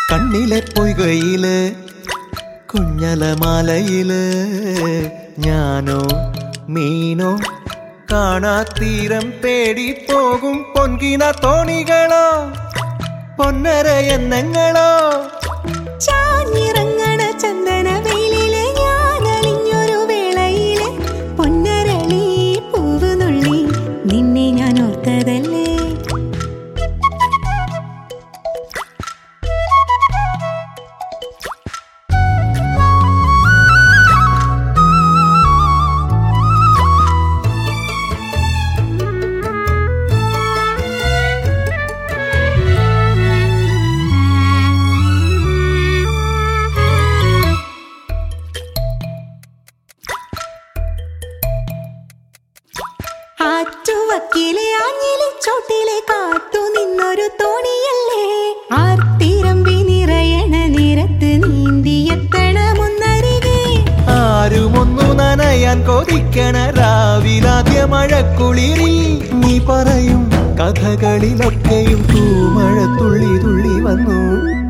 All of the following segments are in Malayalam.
കണ്ണിലെ പൊയ്കയില് കുഞ്ഞലമാലയില് ഞാനോ മീനോ കാണാത്തീരം തേടി പോകും പൊൻകിന തോണികളോ പൊന്നര എന്നെങ്ങളോ ചാഞ്ഞിറങ്ങണ ചന്ദന വെയിലില് ഞാൻ അലിഞ്ഞൊരു വേളയില് പൊന്നരളി പൂവ് നുള്ളി നിന്നെ ഞാൻ ഓർത്തതല്ലേ ആറ്റുവക്കിലെ ആഞ്ഞിലെ ചോട്ടിലെ കാത്തു നിന്നൊരു തോണിയല്ലേ ആർത്തിരമ്പി നിറയണ നിരത്ത് നീന്തിയെത്തണമൊന്നരികെ ആരുമൊന്നു നനയാൻ കൊതിക്കണ രാവിലാദ്യ മഴക്കുളിരിൽ നീ പറയും കഥകളിലൊക്കെയും തൂമഴ തുള്ളി തുള്ളി വന്നു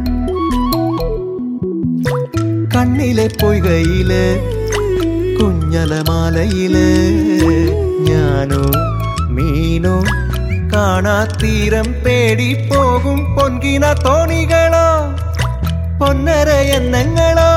കണ്ണിലെ പൊയ്കയില് കുഞ്ഞലമാലയില് ഞാനോ മീനോ കാണാത്തീരം തേടി പോകും പൊൻകിന തോണികളോ പൊന്നര എന്നെങ്ങളോ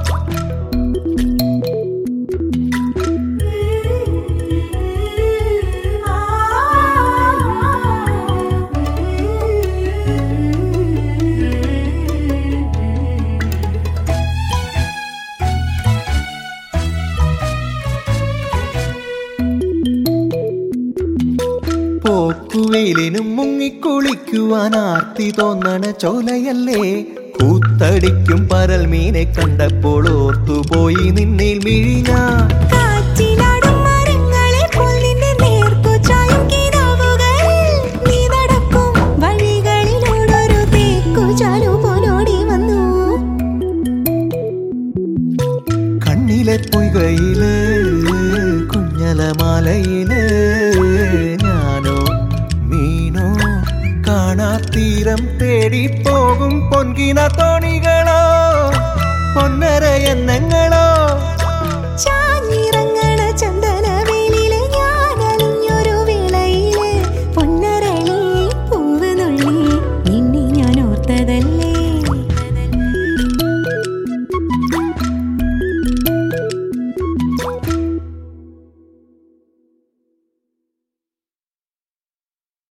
പോക്കുവെയിലിനും മുങ്ങിക്കുളിക്കുവാൻ ആർത്തി തോന്നണ ചോലയല്ലേ കൂത്തടിക്കും പരൽ മീനെ കണ്ടപ്പോൾ ഓർത്തുപോയി നിന്നിൽ മിഴിഞ്ഞ കാറ്റിലാടും മരങ്ങളെ പോൽ നിന്റെ നേർക്കു ചായും കിനാവുകളിൽ നീ നടക്കും വഴികളിലൂടൊരു തേക്കു ചാലു പോലോടി വന്നു കണ്ണിലെ പൊയ്കയില് കുഞ്ഞലമാലയില് ഞാനോ മീനോ കാണാത്തീരം തേടി പോകും പൊൻകിന തോണികളോ പൊന്നര എന്നെങ്ങളോ